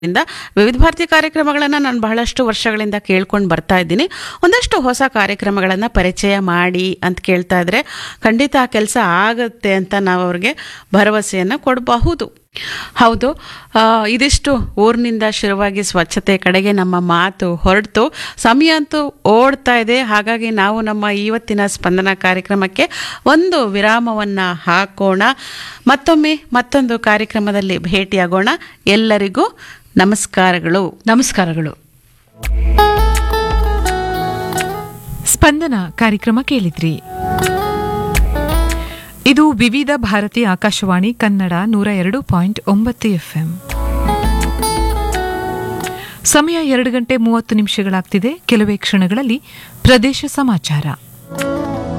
ಇಂದ ವಿವಿಧ ಭಾರತಿ ಕಾರ್ಯಕ್ರಮಗಳನ್ನು ನಾನು ಬಹಳಷ್ಟು ವರ್ಷಗಳಿಂದ ಕೇಳ್ಕೊಂಡು ಬರ್ತಾ ಇದ್ದೀನಿ ಒಂದಷ್ಟು ಹೊಸ ಕಾರ್ಯಕ್ರಮಗಳನ್ನು ಪರಿಚಯ ಮಾಡಿ ಅಂತ ಕೇಳ್ತಾ ಇದ್ರೆ ಖಂಡಿತ ಆ ಕೆಲಸ ಆಗುತ್ತೆ ಅಂತ ನಾವು ಅವ್ರಿಗೆ ಭರವಸೆಯನ್ನು ಕೊಡಬಹುದು ಹೌದು ಆ, ಇದಿಷ್ಟು ಊರಿನಿಂದ ಶುರುವಾಗಿ ಸ್ವಚ್ಛತೆ ಕಡೆಗೆ ನಮ್ಮ ಮಾತು ಹೊರಡ್ತು ಸಮಯ ಅಂತೂ ಓಡ್ತಾ ಇದೆ ಹಾಗಾಗಿ ನಾವು ನಮ್ಮ ಇವತ್ತಿನ ಸ್ಪಂದನ ಕಾರ್ಯಕ್ರಮಕ್ಕೆ ಒಂದು ವಿರಾಮವನ್ನು ಹಾಕೋಣ ಮತ್ತೊಮ್ಮೆ ಮತ್ತೊಂದು ಕಾರ್ಯಕ್ರಮದಲ್ಲಿ ಭೇಟಿಯಾಗೋಣ ಎಲ್ಲರಿಗೂ ನಮಸ್ಕಾರಗಳು ನಮಸ್ಕಾರಗಳು ಸ್ಪಂದನ ಕಾರ್ಯಕ್ರಮ ಕೇಳಿದ್ರಿ ಇದು ವಿವಿಧ ಭಾರತಿ ಆಕಾಶವಾಣಿ ಕನ್ನಡ ನೂರ ಎರಡು ಪಾಯಿಂಟ್ ಒಂಬತ್ತು ಎಫ್ಎಂ ಸಮಯ ಎರಡು ಗಂಟೆ ಮೂವತ್ತು ನಿಮಿಷಗಳಾಗ್ತಿದೆ ಕೆಲವೇ ಕ್ಷಣಗಳಲ್ಲಿ ಪ್ರದೇಶ ಸಮಾಚಾರ